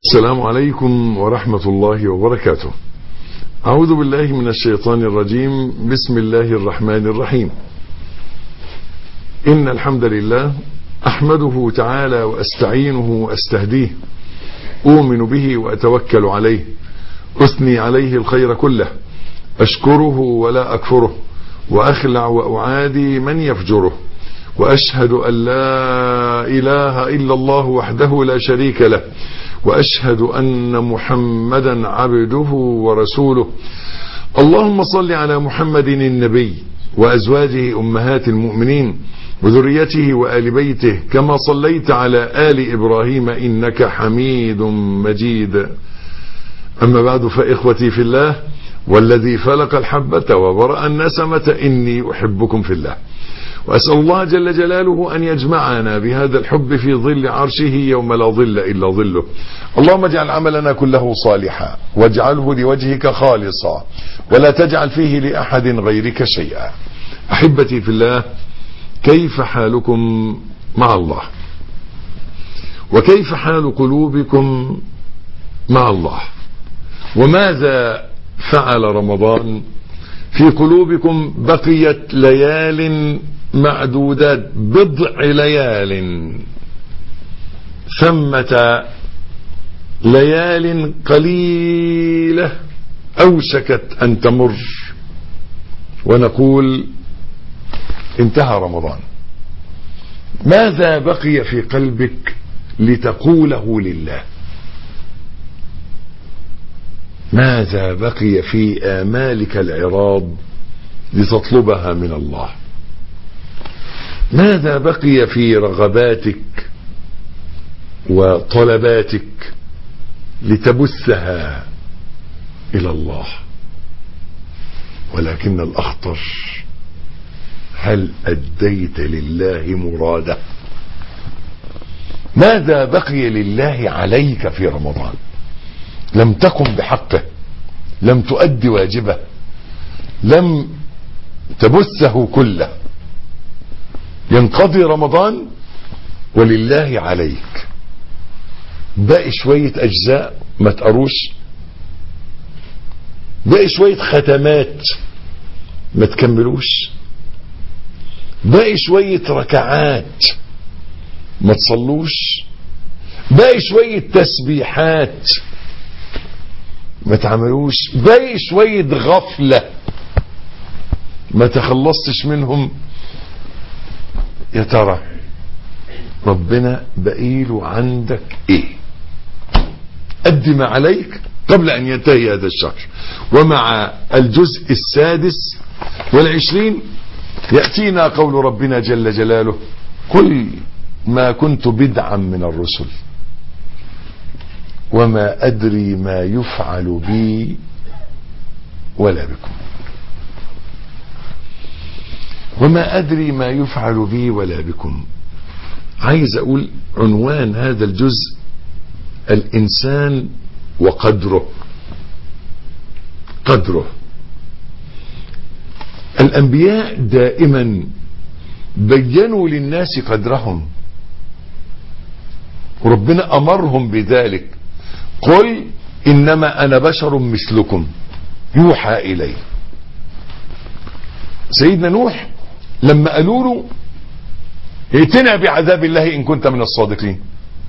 السلام عليكم ورحمة الله وبركاته أعوذ بالله من الشيطان الرجيم بسم الله الرحمن الرحيم إن الحمد لله أحمده تعالى وأستعينه وأستهديه أؤمن به وأتوكل عليه أثني عليه الخير كله أشكره ولا أكفره وأخلع وأعادي من يفجره وأشهد أن لا إله إلا الله وحده لا شريك له وأشهد أن محمدا عبده ورسوله اللهم صل على محمد النبي وأزواجه أمهات المؤمنين وذريته وآل بيته كما صليت على آل إبراهيم إنك حميد مجيد أما بعد فإخوتي في الله والذي فلق الحبة وبرأ النسمة إني أحبكم في الله وأسأل الله جل جلاله أن يجمعنا بهذا الحب في ظل عرشه يوم لا ظل إلا ظله اللهم اجعل عملنا كله صالحا واجعله لوجهك خالصا ولا تجعل فيه لأحد غيرك شيئا أحبتي في الله كيف حالكم مع الله وكيف حال قلوبكم مع الله وماذا فعل رمضان في قلوبكم بقيت ليال معدودات بضع ليال ثمة ليال قليلة أوشكت أن تمر ونقول انتهى رمضان ماذا بقي في قلبك لتقوله لله ماذا بقي في آمالك العراض لتطلبها من الله ماذا بقي في رغباتك وطلباتك لتبثها إلى الله ولكن الأخطر هل أديت لله مراده ماذا بقي لله عليك في رمضان لم تقم بحقه لم تؤدي واجبه لم تبثه كله ينقضي رمضان ولله عليك باقي شوية أجزاء ما تقروش باقي شوية ختمات ما تكملوش باقي شوية ركعات ما تصلوش باقي شوية تسبيحات ما تعملوش باقي شوية غفلة ما تخلصتش منهم يا ترى ربنا بقيله عندك ايه قد ما عليك قبل ان ينتهي هذا الشهر ومع الجزء السادس والعشرين يأتينا قول ربنا جل جلاله قل ما كنت بدعا من الرسل وما أدري ما يفعل بي ولا بكم وما أدري ما يفعل بي ولا بكم عايز أقول عنوان هذا الجزء الإنسان وقدره قدره الأنبياء دائما بينوا للناس قدرهم وربنا أمرهم بذلك قل إنما أنا بشر مثلكم يوحى إلي سيدنا نوح لما قالوا له ائتنا بعذاب الله إن كنت من الصادقين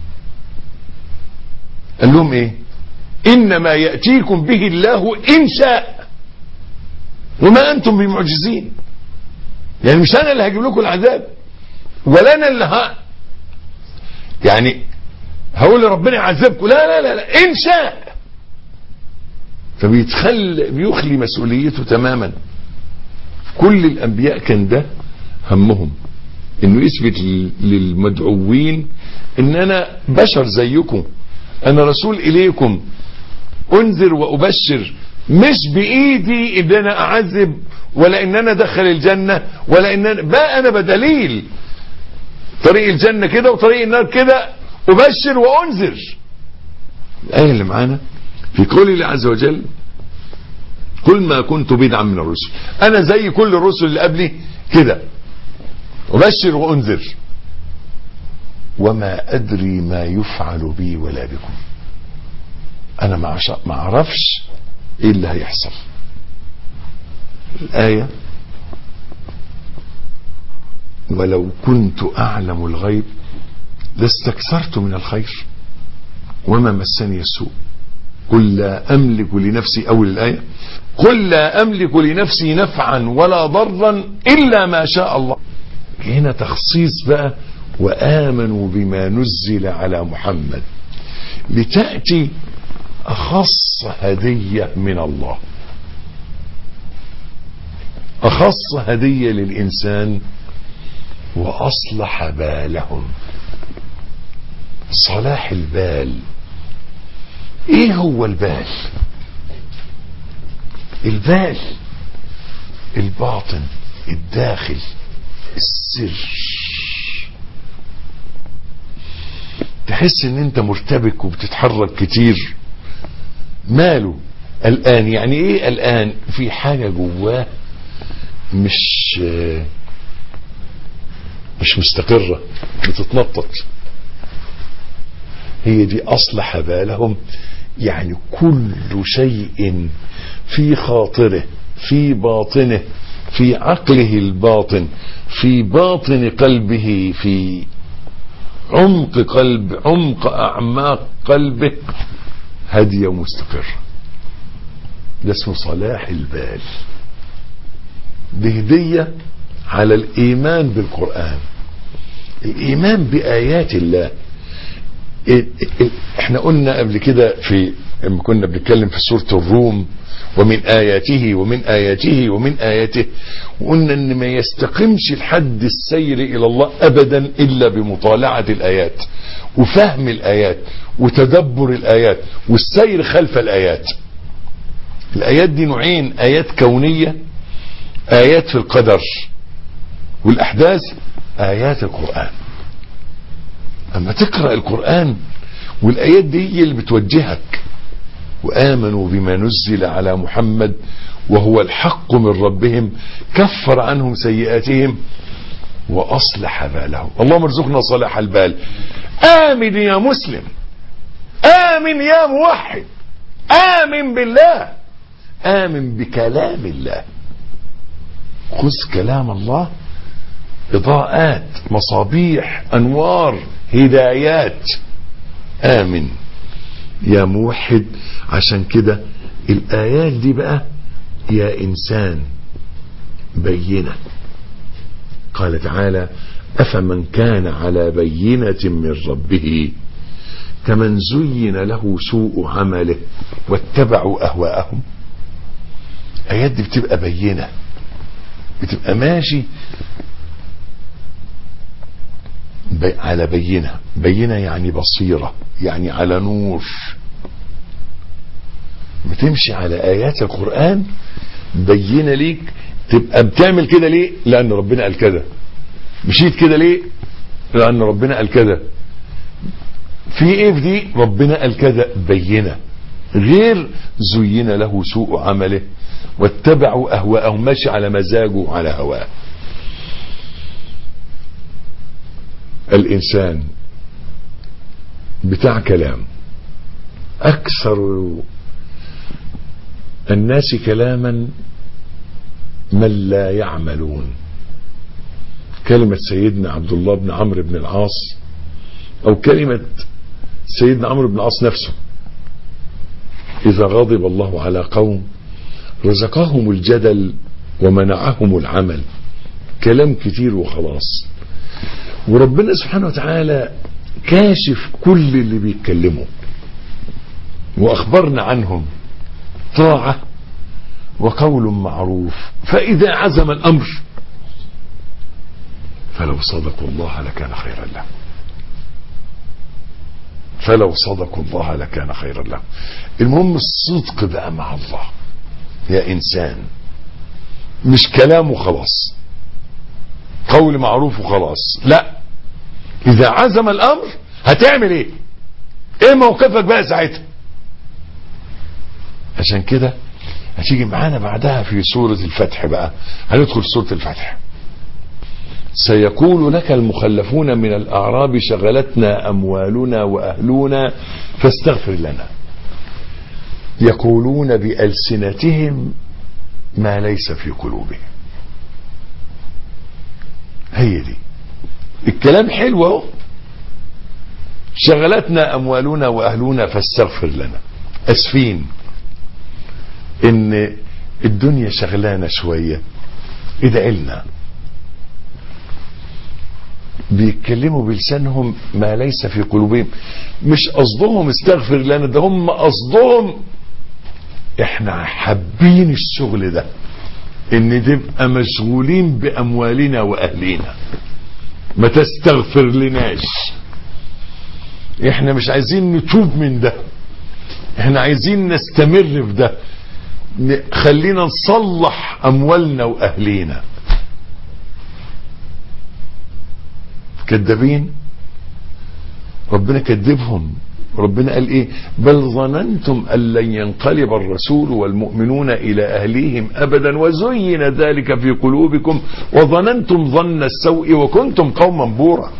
قال لهم إيه إنما يأتيكم به الله إن شاء وما أنتم بمعجزين يعني مش أنا اللي هجيب لكم العذاب ولا أنا اللي ها يعني هقول لربنا يعذبكم لا لا لا, لا إن شاء فبيتخل بيخلي مسؤوليته تماما كل الأنبياء كان ده همهم انه يثبت للمدعوين ان انا بشر زيكم انا رسول اليكم انذر وابشر مش بايدي ان انا اعذب ولا ان انا ادخل الجنة ولا ان انا بقى انا بدليل طريق الجنة كده وطريق النار كده ابشر وانذر الايه اللي معانا في قول الله عز وجل كل ما كنت بدعا من الرسل انا زي كل الرسل اللي قبلي كده أبشر وأنذر وما أدري ما يفعل بي ولا بكم انا ما عش- ما اعرفش ايه اللي هيحصل الآية ولو كنت أعلم الغيب لاستكثرت من الخير وما مسني السوء قل لا أملك لنفسي أول الآية قل لا أملك لنفسي نفعا ولا ضرا إلا ما شاء الله هنا تخصيص بقى وآمنوا بما نزل على محمد لتأتي أخص هدية من الله أخص هدية للإنسان وأصلح بالهم صلاح البال إيه هو البال البال الباطن الداخل السر تحس ان انت مرتبك وبتتحرك كتير ماله الآن يعني ايه الآن في حاجة جواه مش مش مستقرة بتتنطط هي دي أصلح بالهم يعني كل شيء في خاطره في باطنه في عقله الباطن في باطن قلبه في عمق قلب عمق أعماق قلبه هادية ومستقرة ده اسمه صلاح البال دي هدية على الإيمان بالقرآن الإيمان بآيات الله احنا قلنا قبل كده في لما كنا بنتكلم في سورة الروم ومن آياته ومن آياته ومن آياته وقلنا ان ما يستقمش الحد السير الى الله ابدا الا بمطالعة الايات وفهم الايات وتدبر الايات والسير خلف الايات الايات دي نوعين ايات كونية ايات في القدر والاحداث ايات القرآن اما تقرأ القرآن والايات دي هي اللي بتوجهك وآمنوا بما نزل على محمد وهو الحق من ربهم كفر عنهم سيئاتهم وأصلح بالهم اللهم ارزقنا صلاح البال آمن يا مسلم آمن يا موحد آمن بالله آمن بكلام الله خذ كلام الله إضاءات مصابيح أنوار هدايات آمن يا موحد عشان كده الآيات دي بقى يا إنسان بينة قال تعالى أفمن كان على بينة من ربه كمن زين له سوء عمله واتبعوا أهواءهم آيات دي بتبقى بينة بتبقى ماشي بي على بينة بينة يعني بصيرة يعني على نور بتمشي على آيات القرآن بينة ليك تبقى بتعمل كده ليه لأن ربنا قال كده مشيت كده ليه لأن ربنا قال كده في ايه في دي ربنا قال كده بينة غير زين له سوء عمله واتبعوا أهواءهم ماشي على مزاجه وعلى هواه الإنسان بتاع كلام أكثر الناس كلاما من لا يعملون كلمة سيدنا عبد الله بن عمرو بن العاص أو كلمة سيدنا عمرو بن العاص نفسه إذا غضب الله على قوم رزقهم الجدل ومنعهم العمل كلام كتير وخلاص وربنا سبحانه وتعالى كاشف كل اللي بيتكلموا واخبرنا عنهم طاعة وقول معروف فاذا عزم الامر فلو صدقوا الله لكان خيرا لهم فلو صدقوا الله لكان خيرا لهم المهم الصدق بقى مع الله يا انسان مش كلام وخلاص قول معروف وخلاص لا اذا عزم الامر هتعمل ايه ايه موقفك بقى ساعتها عشان كده هتيجي معانا بعدها في سورة الفتح بقى هندخل سورة الفتح سيقول لك المخلفون من الأعراب شغلتنا أموالنا وأهلنا فاستغفر لنا يقولون بألسنتهم ما ليس في قلوبهم هي دي الكلام حلو اهو شغلتنا اموالنا واهلنا فاستغفر لنا اسفين ان الدنيا شغلانه شويه ادعي لنا بيتكلموا بلسانهم ما ليس في قلوبهم مش قصدهم استغفر لنا ده هم قصدهم احنا حابين الشغل ده ان تبقى مشغولين باموالنا واهلنا ما تستغفر لناش احنا مش عايزين نتوب من ده احنا عايزين نستمر في ده خلينا نصلح اموالنا واهلينا كذابين ربنا كذبهم ربنا قال ايه بل ظننتم ان لن ينقلب الرسول والمؤمنون الى اهليهم ابدا وزين ذلك في قلوبكم وظننتم ظن السوء وكنتم قوما بورا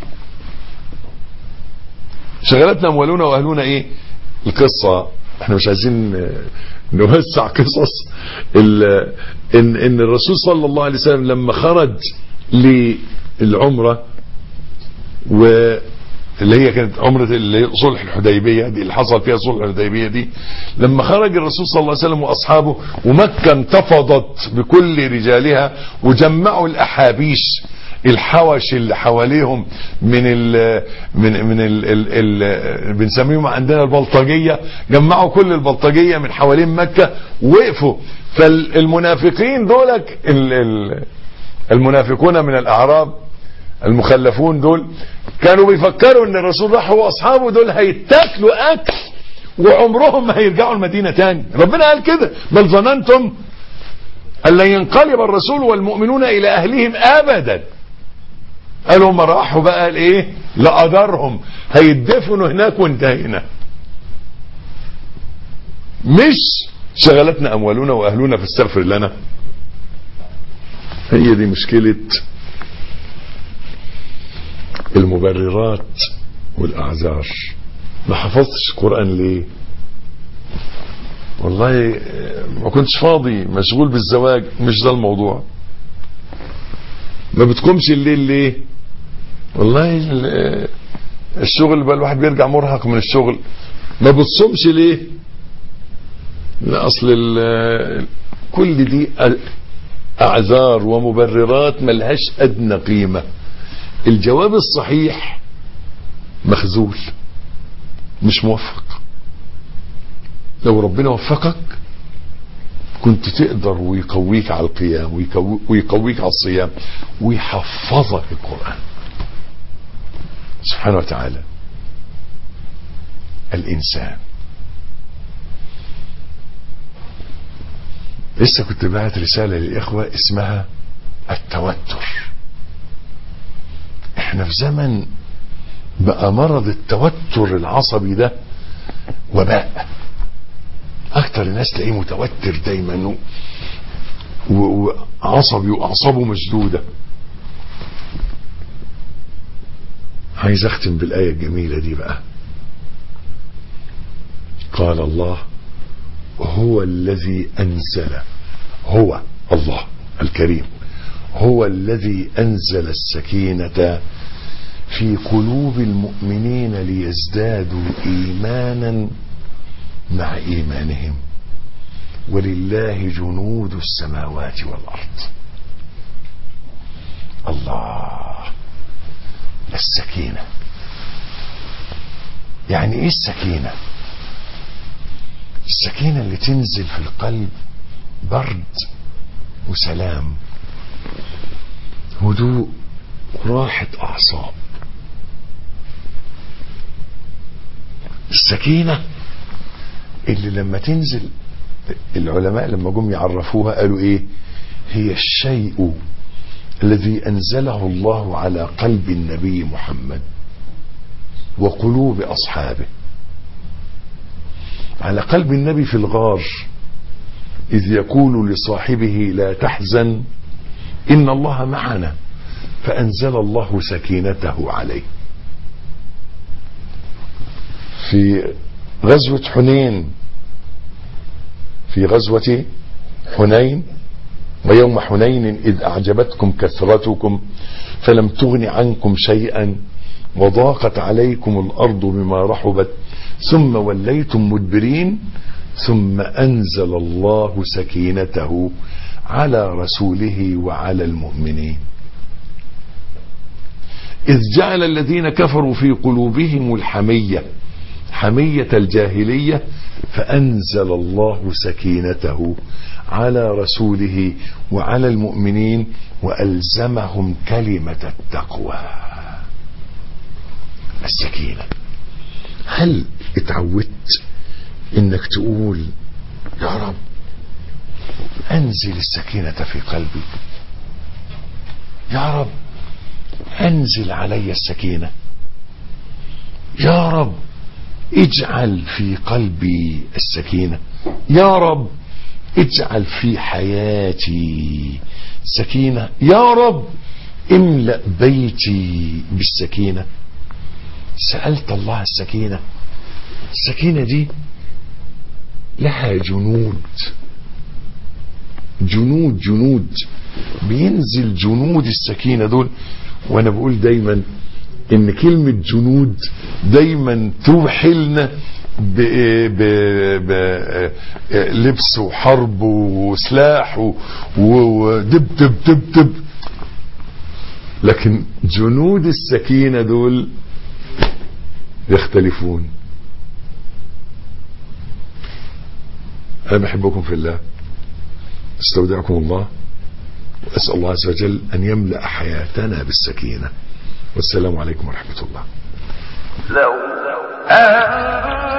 شغلتنا اموالنا واهلنا ايه القصة احنا مش عايزين نوسع قصص ان ان الرسول صلى الله عليه وسلم لما خرج للعمره و اللي هي كانت عمرة اللي صلح الحديبية دي اللي حصل فيها صلح الحديبية دي لما خرج الرسول صلى الله عليه وسلم وأصحابه ومكة انتفضت بكل رجالها وجمعوا الأحابيش الحوش اللي حواليهم من ال من من ال ال ال بنسميهم عندنا البلطجيه جمعوا كل البلطجيه من حوالين مكه وقفوا فالمنافقين دولك المنافقون من الاعراب المخلفون دول كانوا بيفكروا ان الرسول راح هو واصحابه دول هيتاكلوا اكل وعمرهم ما هيرجعوا المدينه تاني ربنا قال كده بل ظننتم ان لن ينقلب الرسول والمؤمنون الى اهلهم ابدا قالوا ما راحوا بقى الايه لقدرهم هيدفنوا هناك وانتهينا مش شغلتنا اموالنا واهلنا فاستغفر لنا هي دي مشكله المبررات والاعذار ما حفظتش القران ليه والله ما كنتش فاضي مشغول بالزواج مش ده الموضوع ما بتقومش الليل ليه والله الشغل بقى الواحد بيرجع مرهق من الشغل ما بتصومش ليه لا اصل كل دي اعذار ومبررات ملهاش ادنى قيمه الجواب الصحيح مخذول مش موفق لو ربنا وفقك كنت تقدر ويقويك على القيام ويقويك على الصيام ويحفظك القرآن سبحانه وتعالى الإنسان لسه كنت بعت رسالة للإخوة اسمها التوتر احنا في زمن بقى مرض التوتر العصبي ده وباء اكتر الناس تلاقيه متوتر دايما وعصبي واعصابه مشدودة عايز اختم بالاية الجميلة دي بقى قال الله هو الذي انزل هو الله الكريم هو الذي انزل السكينة في قلوب المؤمنين ليزدادوا ايمانا مع ايمانهم ولله جنود السماوات والارض الله السكينه يعني ايه السكينه السكينه اللي تنزل في القلب برد وسلام هدوء وراحه اعصاب السكينه اللي لما تنزل العلماء لما جم يعرفوها قالوا ايه هي الشيء الذي انزله الله على قلب النبي محمد وقلوب اصحابه على قلب النبي في الغار اذ يقول لصاحبه لا تحزن ان الله معنا فانزل الله سكينته عليه في غزوة حنين في غزوة حنين ويوم حنين إذ أعجبتكم كثرتكم فلم تغن عنكم شيئا وضاقت عليكم الأرض بما رحبت ثم وليتم مدبرين ثم أنزل الله سكينته على رسوله وعلى المؤمنين إذ جعل الذين كفروا في قلوبهم الحمية حمية الجاهلية فأنزل الله سكينته على رسوله وعلى المؤمنين وألزمهم كلمة التقوى السكينة هل اتعودت انك تقول يا رب انزل السكينة في قلبي يا رب انزل علي السكينة يا رب اجعل في قلبي السكينة يا رب اجعل في حياتي سكينة يا رب املأ بيتي بالسكينة سألت الله السكينة السكينة دي لها جنود جنود جنود بينزل جنود السكينة دول وانا بقول دايما ان كلمة جنود دايما توحلنا بلبس وحرب وسلاح ودب دب دب دب لكن جنود السكينة دول يختلفون أنا بحبكم في الله استودعكم الله وأسأل الله عز وجل أن يملأ حياتنا بالسكينة والسلام عليكم ورحمة الله لو أن